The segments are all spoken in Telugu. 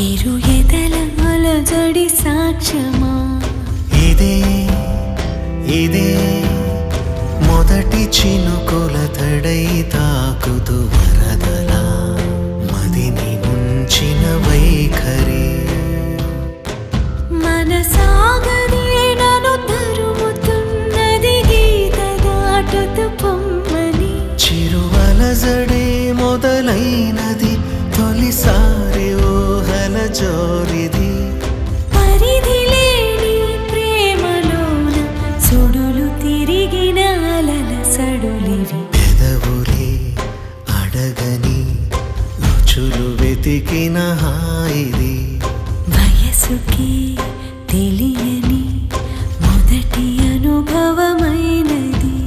ఇరు ఎదల అలజడి సాక్ష్యమా ఇదే ఇదే మొదటి చినుకుల తడై తాకుతూ వరదలా మదిని ముంచిన వైఖరి మన సాగరే నన్ను తరుముతున్నది గీత దాటుతూ పొమ్మని చిరువలజడే మొదలైనది తొలిసారి ఊహల జోరిది పరిధి లేని ప్రేమలోన సుడులు తిరిగిన అలల సడులివి పెదవులే అడగని రుచులు వెతికిన హాయిది వయసుకి తెలియని మొదటి అనుభవమైనది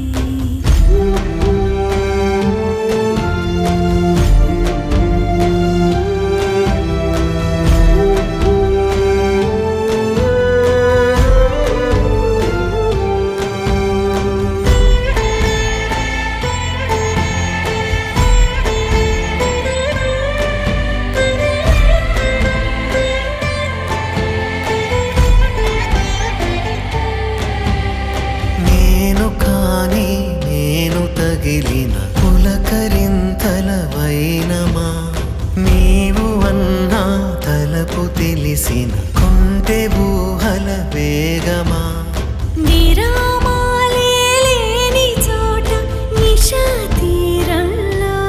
నేను కాని నేను తగిలిన పులకరింతల వైనమా నీవు అన్నా తలపు తెలిసిన కొంటె ఊహల వేగమా విరామాలే లేని చోట నిశా తీరంలో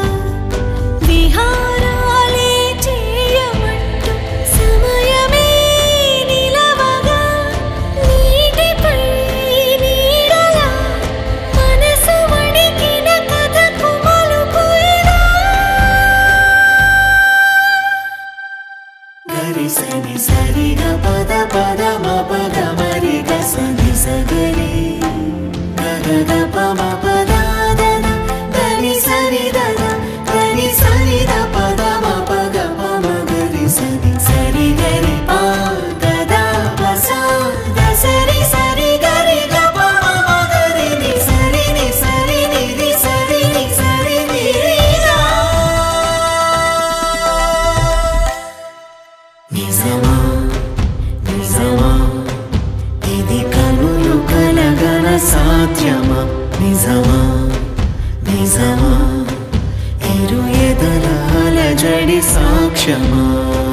విహారాలే చేయమంటూ సమయమే నిలవగా నీటిపై నీడలా మనసు వణికిన కథకు మలుపు ఇదా. గరిసని సరిగ పద పద మపగ మరి గసని సగరి గగ పమ పద దద గని సరి దద గని సరి ద పద మపగ పమ గరి సని సరి గరి పా గద పస ద సరి సరి గరి గ పమ మగరి ని సరి ని సరి ని రి సరి ని సరి ని రి రా. నిజమా నిజమా ఇది కనులు కలగన సాధ్యమా నిజమా నిజమా ఇరు ఎదల అలజడి సాక్ష్యమా